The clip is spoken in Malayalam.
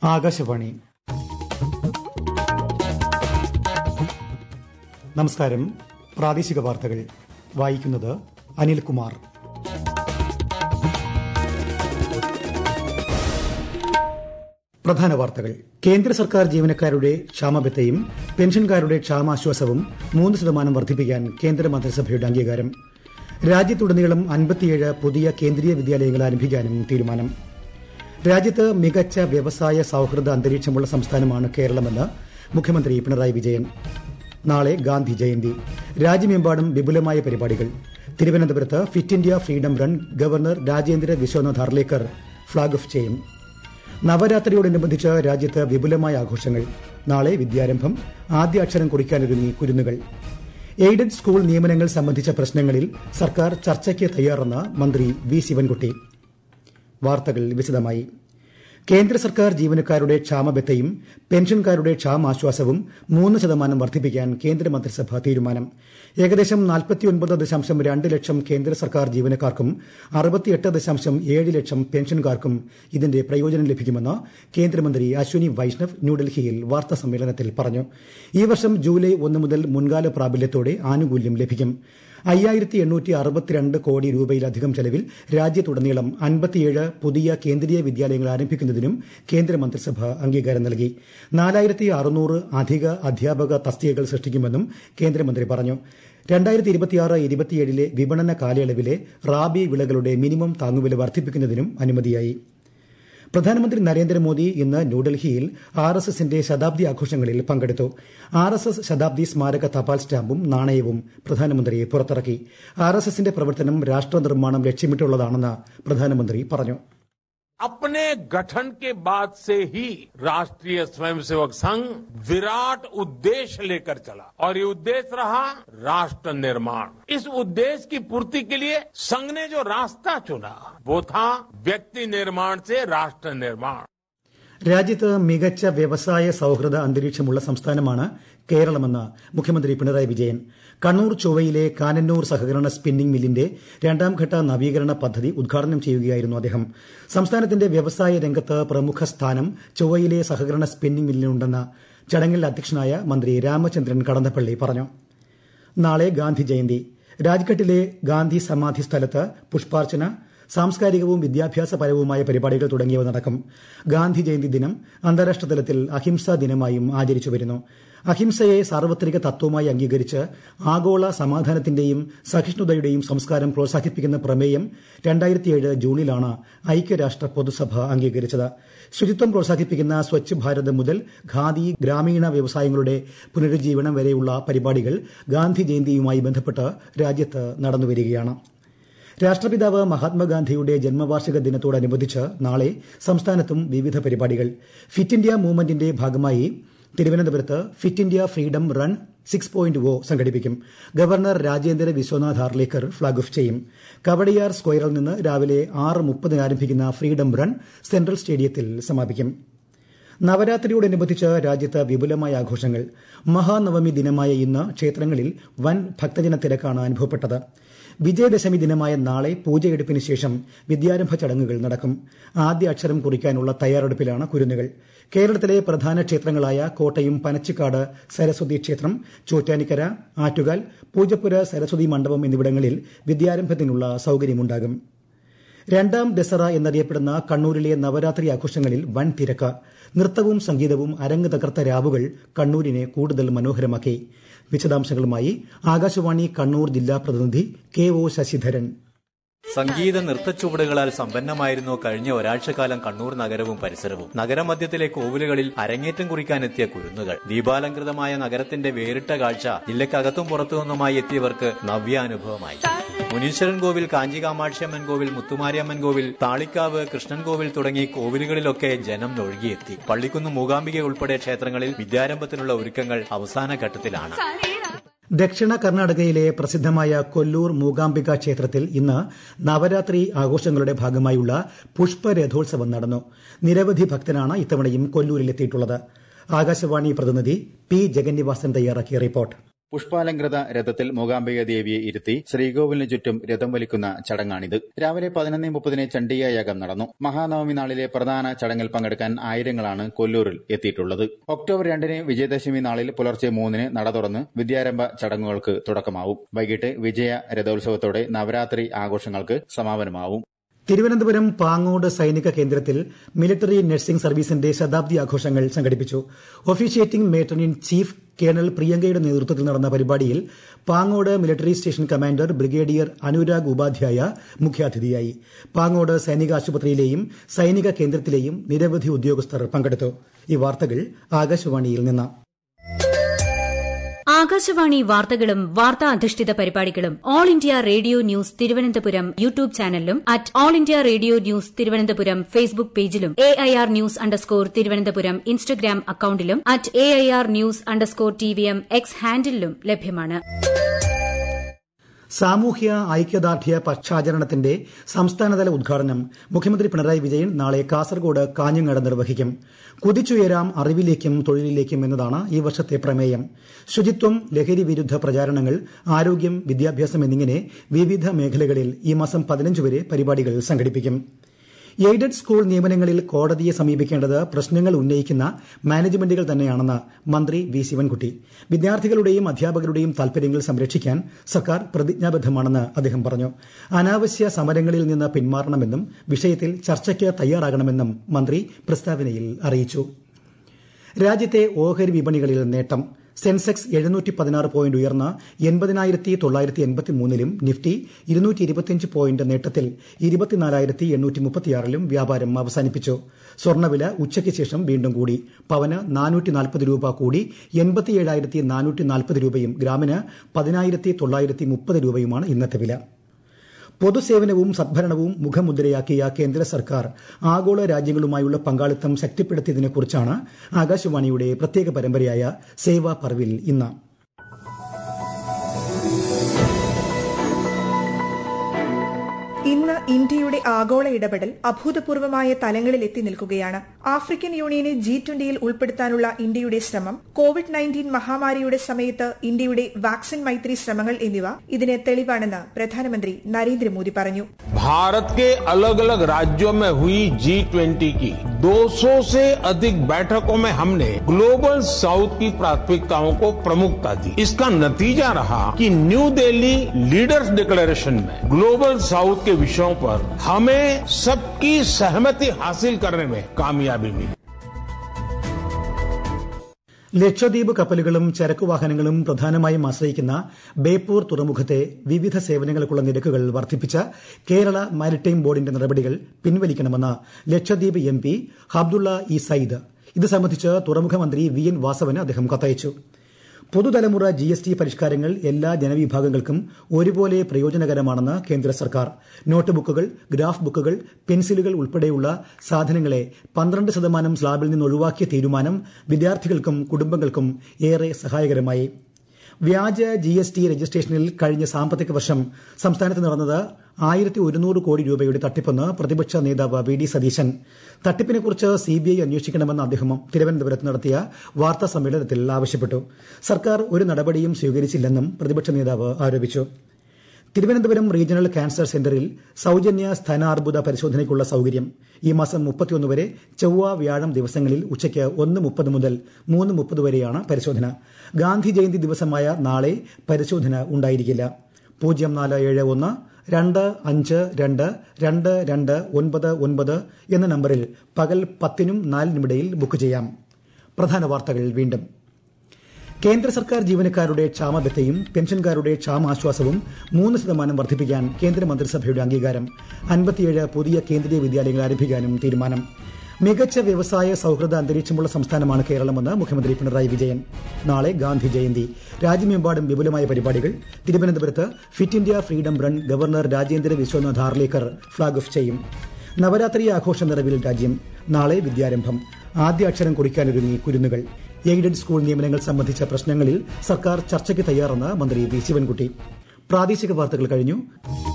ആകാശവാണി നമസ്കാരം പ്രാദേശിക വാർത്തകൾ വായിക്കുന്നത് അനിൽകുമാർ പ്രധാന വാർത്തകൾ കേന്ദ്ര സർക്കാർ ജീവനക്കാരുടെ ക്ഷാമബത്തയും പെൻഷൻകാരുടെ ക്ഷാമാശ്വാസവും മൂന്ന് ശതമാനം വർദ്ധിപ്പിക്കാൻ കേന്ദ്ര മന്ത്രിസഭയുടെ അംഗീകാരം രാജ്യത്തുടനീളം അൻപത്തിയേഴ് പുതിയ കേന്ദ്രീയ വിദ്യാലയങ്ങൾ ആരംഭിക്കാനും തീരുമാനം രാജ്യത്ത് മികച്ച വ്യവസായ സൌഹൃദ അന്തരീക്ഷമുള്ള സംസ്ഥാനമാണ് കേരളമെന്ന് മുഖ്യമന്ത്രി പിണറായി വിജയൻ നാളെ ഗാന്ധി ജയന്തി രാജ്യമെമ്പാടും വിപുലമായ പരിപാടികൾ തിരുവനന്തപുരത്ത് fit India freedom run governor Rajendra Vishwanath Arlekar flag off ചെയ്യും നവരാത്രിയോടനുബന്ധിച്ച് രാജ്യത്ത് വിപുലമായ ആഘോഷങ്ങൾ നാളെ വിദ്യാരംഭം ആദ്യ അക്ഷരം കുറിക്കാനൊരുങ്ങി കുരുന്നുകൾ എയ്ഡഡ് സ്കൂൾ നിയമനങ്ങൾ സംബന്ധിച്ച പ്രശ്നങ്ങളിൽ സർക്കാർ ചർച്ചയ്ക്ക് തയ്യാറെന്ന് മന്ത്രി വി ശിവൻകുട്ടി വാർത്തകൾ വിശദമായി കേന്ദ്ര സർക്കാർ ജീവനക്കാരുടെ ക്ഷാമബത്തയും പെൻഷൻകാരുടെ ക്ഷാമാശ്വാസവും മൂന്ന് ശതമാനം വർദ്ധിപ്പിക്കാൻ കേന്ദ്ര മന്ത്രിസഭ തീരുമാനം ഏകദേശം നാൽപ്പത്തിയൊൻപത് ദശാംശം രണ്ട് ലക്ഷം കേന്ദ്ര സർക്കാർ ജീവനക്കാർക്കും അറുപത്തിയെട്ട് ദശാംശം ഏഴ് ലക്ഷം പെൻഷൻകാർക്കും ഇതിന്റെ പ്രയോജനം ലഭിക്കുമെന്ന് കേന്ദ്രമന്ത്രി അശ്വനി വൈഷ്ണവ് ന്യൂഡൽഹിയിൽ വാർത്താസമ്മേളനത്തിൽ പറഞ്ഞു ഈ വർഷം ജൂലൈ ഒന്ന് മുതൽ മുൻകാല പ്രാബല്യത്തോടെ ആനുകൂല്യം ലഭിക്കും അയ്യായിരത്തി എണ്ണൂറ്റി അറുപത്തിരണ്ട് കോടി രൂപയിലധികം ചെലവിൽ രാജ്യത്തുടനീളം അൻപത്തിയേഴ് പുതിയ കേന്ദ്രീയ വിദ്യാലയങ്ങൾ ആരംഭിക്കുന്നതിനും കേന്ദ്രമന്ത്രിസഭ അംഗീകാരം നൽകി നാലായിരത്തി അറുന്നൂറ് അധിക അധ്യാപക തസ്തികകൾ സൃഷ്ടിക്കുമെന്നും കേന്ദ്രമന്ത്രി പറഞ്ഞു രണ്ടായിരത്തി ഇരുപത്തിയാറ് ഇരുപത്തിയേഴിലെ വിപണന കാലയളവിലെ റാബി വിളകളുടെ മിനിമം താങ്ങുവില വർദ്ധിപ്പിക്കുന്നതിനും അനുമതിയായി പ്രധാനമന്ത്രി നരേന്ദ്രമോദി ഇന്ന് ന്യൂഡൽഹിയിൽ ആർ എസ് എസിന്റെ ശതാബ്ദി ആഘോഷങ്ങളിൽ പങ്കെടുത്തു ആർ എസ് എസ് ശതാബ്ദി സ്മാരക തപാൽ സ്റ്റാമ്പും നാണയവും പ്രധാനമന്ത്രി പുറത്തിറക്കി ആർ എസ് എസിന്റെ പ്രവർത്തനം രാഷ്ട്ര നിർമ്മാണം ലക്ഷ്യമിട്ടുള്ളതാണെന്ന് പ്രധാനമന്ത്രി പറഞ്ഞു अपने गठन के बाद से ही राष्ट्रीय स्वयंसेवक संघ विराट उद्देश्य लेकर चला और ये उद्देश्य रहा राष्ट्र निर्माण इस उद्देश्य की पूर्ति के लिए संघ ने जो रास्ता चुना वो था व्यक्ति निर्माण से राष्ट्र निर्माण രാജ്യത്ത് മികച്ച വ്യവസായ സൌഹൃദ അന്തരീക്ഷമുള്ള സംസ്ഥാനമാണ് കേരളമെന്ന് മുഖ്യമന്ത്രി പിണറായി വിജയൻ കണ്ണൂർ ചൊവ്വയിലെ കാനന്നൂർ സഹകരണ സ്പിന്നിംഗ് മില്ലിന്റെ രണ്ടാംഘട്ട നവീകരണ പദ്ധതി ഉദ്ഘാടനം ചെയ്യുകയായിരുന്നു അദ്ദേഹം സംസ്ഥാനത്തിന്റെ വ്യവസായ രംഗത്ത് പ്രമുഖ സ്ഥാനം ചൊവ്വയിലെ സഹകരണ സ്പിന്നിംഗ് മില്ലിനുണ്ടെന്ന് ചടങ്ങിൽ അധ്യക്ഷനായ മന്ത്രി രാമചന്ദ്രൻ കടന്നപ്പള്ളി പറഞ്ഞു നാളെ ഗാന്ധി ജയന്തി രാജ്ഘട്ടിലെ ഗാന്ധി സമാധി സ്ഥലത്ത് പുഷ്പാർച്ചന സാംസ്കാരികവും വിദ്യാഭ്യാസപരവുമായ പരിപാടികൾ തുടങ്ങിയവ നടക്കും ഗാന്ധി ജയന്തി ദിനം അന്താരാഷ്ട്ര തലത്തിൽ അഹിംസാ ദിനമായും ആചരിച്ചു വരുന്നു അഹിംസയെ സാർവത്രിക തത്വമായി അംഗീകരിച്ച് ആഗോള സമാധാനത്തിന്റെയും സഹിഷ്ണുതയുടെയും സംസ്കാരം പ്രോത്സാഹിപ്പിക്കുന്ന പ്രമേയം രണ്ടായിരത്തിയേഴ് ജൂണിലാണ് ഐക്യരാഷ്ട്ര പൊതുസഭ അംഗീകരിച്ചത് ശുചിത്വം പ്രോത്സാഹിപ്പിക്കുന്ന സ്വച്ഛ് ഭാരത് മുതൽ ഖാദി ഗ്രാമീണ വ്യവസായങ്ങളുടെ പുനരുജ്ജീവനം വരെയുള്ള പരിപാടികൾ ഗാന്ധി ജയന്തിയുമായി ബന്ധപ്പെട്ട് രാജ്യത്ത് നടന്നുവരികയാണ് രാഷ്ട്രപിതാവ് മഹാത്മാഗാന്ധിയുടെ ജന്മവാർഷിക ദിനത്തോടനുബന്ധിച്ച് നാളെ സംസ്ഥാനത്തും വിവിധ പരിപാടികൾ ഫിറ്റ് ഇന്ത്യ മൂവ്മെന്റിന്റെ ഭാഗമായി തിരുവനന്തപുരത്ത് fit India freedom run six point O സംഘടിപ്പിക്കും governor Rajendra Vishwanath Arlekar flag off ചെയ്യും കവടിയാർ സ്ക്വയറിൽ നിന്ന് രാവിലെ ആറ് മുപ്പതിന് ആരംഭിക്കുന്ന ഫ്രീഡം റൺ സെൻട്രൽ സ്റ്റേഡിയത്തിൽ സമാപിക്കും നവരാത്രിയോടനുബന്ധിച്ച് രാജ്യത്ത് വിപുലമായ ആഘോഷങ്ങൾ മഹാനവമി ദിനമായ ഇന്ന് ക്ഷേത്രങ്ങളിൽ വൻ ഭക്തജന തിരക്കാണ് അനുഭവപ്പെട്ടത് വിജയദശമി ദിനമായ നാളെ പൂജയെടുപ്പിന് ശേഷം വിദ്യാരംഭ ചടങ്ങുകൾ നടക്കും ആദ്യ അക്ഷരം കുറിക്കാനുള്ള തയ്യാറെടുപ്പിലാണ് കുരുന്നുകൾ കേരളത്തിലെ പ്രധാന ക്ഷേത്രങ്ങളായ കോട്ടയം പനച്ചിക്കാട് സരസ്വതി ക്ഷേത്രം ചോറ്റാനിക്കര ആറ്റുകാൽ പൂജപ്പുര സരസ്വതി മണ്ഡപം എന്നിവിടങ്ങളിൽ വിദ്യാരംഭത്തിനുള്ള സൌകര്യമുണ്ടാകും രണ്ടാം ദസറ എന്നറിയപ്പെടുന്ന കണ്ണൂരിലെ നവരാത്രി ആഘോഷങ്ങളിൽ വൻ തിരക്ക് നൃത്തവും സംഗീതവും അരങ്ങ് തകർത്ത രാവുകൾ കണ്ണൂരിനെ കൂടുതൽ മനോഹരമാക്കി വിശദാംശങ്ങളുമായി ആകാശവാണി കണ്ണൂർ ജില്ലാ പ്രതിനിധി കെ ഒ ശശിധരൻ സംഗീത നൃത്തച്ചുവടുകളാൽ സമ്പന്നമായിരുന്നു കഴിഞ്ഞ ഒരാഴ്ചക്കാലം കണ്ണൂർ നഗരവും പരിസരവും നഗരമധ്യത്തിലെ കോവിലുകളിൽ അരങ്ങേറ്റം കുറിക്കാനെത്തിയ കുരുന്നുകൾ ദീപാലങ്കൃതമായ നഗരത്തിന്റെ വേറിട്ട കാഴ്ച ജില്ലക്കകത്തും പുറത്തുനിന്നുമായി എത്തിയവർക്ക് നവ്യാനുഭവമായി മുനീശ്വരൻ കോവിൽ കാഞ്ചി കാമാക്ഷിയമ്മൻ കോവിൽ മുത്തുമാരിയമ്മൻ കോവിൽ താളിക്കാവ് കൃഷ്ണൻ കോവിൽ തുടങ്ങി കോവിലുകളിലൊക്കെ ജനം ഒഴുകിയെത്തി പള്ളിക്കുന്ന് മൂകാംബിക ഉൾപ്പെടെ ക്ഷേത്രങ്ങളിൽ വിദ്യാരംഭത്തിനുള്ള ഒരുക്കങ്ങൾ അവസാന ഘട്ടത്തിലാണ് ദക്ഷിണ കർണാടകയിലെ പ്രസിദ്ധമായ കൊല്ലൂർ മൂകാംബിക ക്ഷേത്രത്തിൽ ഇന്ന് നവരാത്രി ആഘോഷങ്ങളുടെ ഭാഗമായുള്ള പുഷ്പരഥോത്സവം നടന്നു നിരവധി ഭക്തരാണ് ഇത്തവണയും കൊല്ലൂരിലെത്തിയിട്ടുള്ളത് ആകാശവാണി പ്രതിനിധി പി ജഗന്നിവാസൻ തയ്യാറാക്കിയ റിപ്പോർട്ട് പുഷ്പാലങ്കൃത രഥത്തിൽ മൂകാംബിക ദേവിയെ ഇരുത്തി ശ്രീകോവിലിന് ചുറ്റും രഥം വലിക്കുന്ന ചടങ്ങാണിത് രാവിലെ പതിനൊന്ന് മുപ്പതിന് ചണ്ഡിക യാഗം നടന്നു മഹാനവമി നാളിലെ പ്രധാന ചടങ്ങിൽ പങ്കെടുക്കാൻ ആയിരങ്ങളാണ് കൊല്ലൂരിൽ എത്തിയിട്ടുള്ളത് ഒക്ടോബർ രണ്ടിന് വിജയദശമി നാളിൽ പുലർച്ചെ മൂന്നിന് നട തുറന്ന് വിദ്യാരംഭ ചടങ്ങുകൾക്ക് തുടക്കമാവും വൈകിട്ട് വിജയ രഥോത്സവത്തോടെ നവരാത്രി ആഘോഷങ്ങൾക്ക് സമാപനമാവും തിരുവനന്തപുരം പാങ്ങോട് സൈനിക കേന്ദ്രത്തിൽ മിലിറ്ററി നഴ്സിംഗ് സർവീസിന്റെ ശതാബ്ദി ആഘോഷങ്ങൾ സംഘടിപ്പിച്ചു officiating mater in chief colonel പ്രിയങ്കയുടെ നേതൃത്വത്തിൽ നടന്ന പരിപാടിയിൽ Pangode military station commander brigadier Anurag Upadhyaya മുഖ്യാതിഥിയായി പാങ്ങോട് സൈനിക ആശുപത്രിയിലെയും സൈനിക കേന്ദ്രത്തിലെയും നിരവധി ഉദ്യോഗസ്ഥർ പങ്കെടുത്തു ഈ വാർത്തകൾ ആകാശവാണിയിൽ നിന്ന് ആകാശവാണി വാർത്തകളും വാർത്താ അധിഷ്ഠിത പരിപാടികളും All India Radio news Thiruvananthapuram YouTube ചാനലിലും at All India Radio news Thiruvananthapuram Facebook പേജിലും A I R news underscore Thiruvananthapuram Instagram അക്കൌണ്ടിലും at A I R news underscore T V M X ഹാൻഡിലും ലഭ്യമാണ് സാമൂഹ്യ ഐക്യദാർഢ്യ പക്ഷാചരണത്തിന്റെ സംസ്ഥാനതല ഉദ്ഘാടനം മുഖ്യമന്ത്രി പിണറായി വിജയൻ നാളെ കാസർഗോഡ് കാഞ്ഞങ്ങാട് നിർവഹിക്കും കുതിച്ചുയരാം അറിവിലേക്കും തൊഴിലിലേക്കും എന്നതാണ് ഈ വർഷത്തെ പ്രമേയം ശുചിത്വം ലഹരി വിരുദ്ധ പ്രചാരണങ്ങൾ ആരോഗ്യം വിദ്യാഭ്യാസം എന്നിങ്ങനെ വിവിധ മേഖലകളിൽ ഈ മാസം പതിനഞ്ച് വരെ പരിപാടികൾ സംഘടിപ്പിക്കും എയ്ഡഡ് സ്കൂൾ നിയമനങ്ങളിൽ കോടതിയെ സമീപിക്കേണ്ടത് പ്രശ്നങ്ങൾ ഉന്നയിക്കുന്ന മാനേജ്മെന്റുകൾ തന്നെയാണെന്ന് മന്ത്രി വി ശിവൻകുട്ടി വിദ്യാർത്ഥികളുടെയും അധ്യാപകരുടെയും താൽപര്യങ്ങൾ സംരക്ഷിക്കാൻ സർക്കാർ പ്രതിജ്ഞാബദ്ധമാണെന്ന് അദ്ദേഹം പറഞ്ഞു അനാവശ്യ സമരങ്ങളിൽ നിന്ന് പിന്മാറണമെന്നും വിഷയത്തിൽ ചർച്ചയ്ക്ക് തയ്യാറാകണമെന്നും മന്ത്രി പ്രസ്താവനയിൽ അറിയിച്ചു രാജ്യത്തെ ഓഹരി വിപണികളിൽ നേട്ടം സെൻസെക്സ് എഴുന്നൂറ്റി പതിനാറ് പോയിന്റ് ഉയർന്ന് എൺപതിനായിരത്തി തൊള്ളായിരത്തി എൺപത്തി മൂന്നിലും നിഫ്റ്റി ഇരുന്നൂറ്റി ഇരുപത്തിയഞ്ച് പോയിന്റ് നേട്ടത്തിൽ ഇരുപത്തിനാലായിരത്തി എണ്ണൂറ്റി മുപ്പത്തിയാറിലും വ്യാപാരം അവസാനിപ്പിച്ചു സ്വർണ്ണവില ഉച്ചയ്ക്ക് ശേഷം വീണ്ടും കൂടി പവന് നാനൂറ്റി നാൽപ്പത് രൂപ കൂടി എൺപത്തിയേഴായിരത്തി നാനൂറ്റി നാൽപ്പത് രൂപയും ഗ്രാമിന് പതിനായിരത്തി തൊള്ളായിരത്തി മുപ്പത് രൂപയുമാണ് ഇന്നത്തെ വില പൊതുസേവനവും സദ്ഭരണവും മുഖമുദ്രയാക്കിയ കേന്ദ്ര സർക്കാർ ആഗോള രാജ്യങ്ങളുമായുള്ള പങ്കാളിത്തം ശക്തിപ്പെടുത്തിയതിനെക്കുറിച്ചാണ് ആകാശവാണിയുടെ പ്രത്യേക പരമ്പരയായ സേവാ പർവിൽ ഇന്ന് ഇന്ന് ഇന്ത്യയുടെ ആഗോള ഇടപെടൽ അഭൂതപൂർവമായ തലങ്ങളിൽ എത്തി നിൽക്കുകയാണ് ആഫ്രിക്കൻ യൂണിയനെ ജി ട്വന്റിയിൽ ഉൾപ്പെടുത്താനുള്ള ഇന്ത്യയുടെ ശ്രമം കോവിഡ് നയൻറ്റീൻ മഹാമാരിയുടെ സമയത്ത് ഇന്ത്യയുടെ വാക്സിൻ മൈത്രി ശ്രമങ്ങൾ എന്നിവ ഇതിന് തെളിവാണെന്ന് പ്രധാനമന്ത്രി നരേന്ദ്രമോദി പറഞ്ഞു भारत के अलग अलग राज्यों में हुई जी ट्वेंटी की 200 से अधिक बैठकों में हमने ग्लोबल साउथ की प्राथमिकताओं को प्रमुखता दी इसका नतीजा रहा कि न्यू दिल्ली लीडर्स डिक्लेरेशन में ग्लोबल साउथ के विषयों पर हमें सबकी सहमति हासिल करने में कामयाबी मिली ലക്ഷദ്വീപ് കപ്പലുകളും ചരക്കു വാഹനങ്ങളും പ്രധാനമായും ആശ്രയിക്കുന്ന ബേപ്പൂർ തുറമുഖത്തെ വിവിധ സേവനങ്ങൾക്കുള്ള നിരക്കുകൾ വർദ്ധിപ്പിച്ച കേരള മാരിടൈം ബോർഡിന്റെ നടപടികൾ പിൻവലിക്കണമെന്ന് Lakshadweep M P Hamdullah E Sayeed ഇത് സംബന്ധിച്ച് തുറമുഖ മന്ത്രി വി എൻ വാസവന് അദ്ദേഹം കത്തയച്ചു പുതുതലമുറ ജി എസ് ടി പരിഷ്കാരങ്ങൾ എല്ലാ ജനവിഭാഗങ്ങൾക്കും ഒരുപോലെ പ്രയോജനകരമാണെന്ന് കേന്ദ്ര സർക്കാർ നോട്ട് ബുക്കുകൾ ഗ്രാഫ് ബുക്കുകൾ പെൻസിലുകൾ ഉൾപ്പെടെയുള്ള സാധനങ്ങളെ പന്ത്രണ്ട് ശതമാനം സ്ലാബിൽ നിന്ന് ഒഴിവാക്കിയ തീരുമാനം വിദ്യാർത്ഥികൾക്കും കുടുംബങ്ങൾക്കും ഏറെ സഹായകരമായി വ്യാജ ജി എസ് ടി രജിസ്ട്രേഷനിൽ കഴിഞ്ഞ സാമ്പത്തിക വർഷം സംസ്ഥാനത്ത് നടന്നത് ആയിരത്തി ഒരുന്നൂറ് കോടി രൂപയുടെ തട്ടിപ്പെന്ന് പ്രതിപക്ഷ നേതാവ് വി ഡി സതീശൻ തട്ടിപ്പിനെക്കുറിച്ച് സിബിഐ അന്വേഷിക്കണമെന്ന് അദ്ദേഹം തിരുവനന്തപുരത്ത് നടത്തിയ വാർത്താ സമ്മേളനത്തിൽ ആവശ്യപ്പെട്ടു സർക്കാർ ഒരു നടപടിയും സ്വീകരിച്ചില്ലെന്നും പ്രതിപക്ഷ നേതാവ് ആരോപിച്ചു തിരുവനന്തപുരം റീജിയണൽ ക്യാൻസർ സെന്ററിൽ സൌജന്യ സ്ഥാനാർബുദ പരിശോധനയ്ക്കുള്ള സൌകര്യം ഈ മാസം മുപ്പത്തിയൊന്ന് വരെ ചൊവ്വ വ്യാഴം ദിവസങ്ങളിൽ ഉച്ചയ്ക്ക് ഒന്ന് മുപ്പത് മുതൽ മൂന്ന് മുപ്പത് വരെയാണ് പരിശോധന ഗാന്ധി ജയന്തി ദിവസമായ നാളെ പരിശോധന ഉണ്ടായിരിക്കില്ല പൂജ്യം നാല് ഏഴ് ഒന്ന് രണ്ട് അഞ്ച് രണ്ട് രണ്ട് രണ്ട് ഒൻപത് ഒൻപത് എന്ന നമ്പറിൽ പകൽ പത്തിനും നാലിനുമിടയിൽ ബുക്ക് ചെയ്യാം പ്രധാന വാർത്തകൾ വീണ്ടും കേന്ദ്ര സർക്കാർ ജീവനക്കാരുടെ ക്ഷാമബത്തയും പെൻഷൻകാരുടെ ക്ഷാമാശ്വാസവും മൂന്ന് ശതമാനം വർദ്ധിപ്പിക്കാൻ കേന്ദ്രമന്ത്രിസഭയുടെ അംഗീകാരം അൻപത്തിയേഴ് പുതിയ കേന്ദ്രീയ വിദ്യാലയങ്ങൾ ആരംഭിക്കാനും തീരുമാനം മികച്ച വ്യവസായ സൌഹൃദ അന്തരീക്ഷമുള്ള സംസ്ഥാനമാണ് കേരളമെന്ന് മുഖ്യമന്ത്രി പിണറായി വിജയൻ നാളെ ഗാന്ധി ജയന്തി രാജ്യമെമ്പാടും വിപുലമായ പരിപാടികൾ തിരുവനന്തപുരത്ത് fit India freedom run governor Rajendra Vishwanath Arlekar flag off ചെയ്യും നവരാത്രി ആഘോഷ നിറവിൽ രാജ്യം നാളെ വിദ്യാരംഭം ആദ്യ അക്ഷരം കുറിക്കാനൊരുങ്ങി കുരുന്നുകൾ എയ്ഡഡ് സ്കൂൾ നിയമനങ്ങൾ സംബന്ധിച്ച പ്രശ്നങ്ങളിൽ സർക്കാർ ചർച്ചയ്ക്ക് തയ്യാറെന്ന് മന്ത്രി വി ശിവൻകുട്ടി പ്രാദേശിക വാർത്തകൾ കഴിഞ്ഞു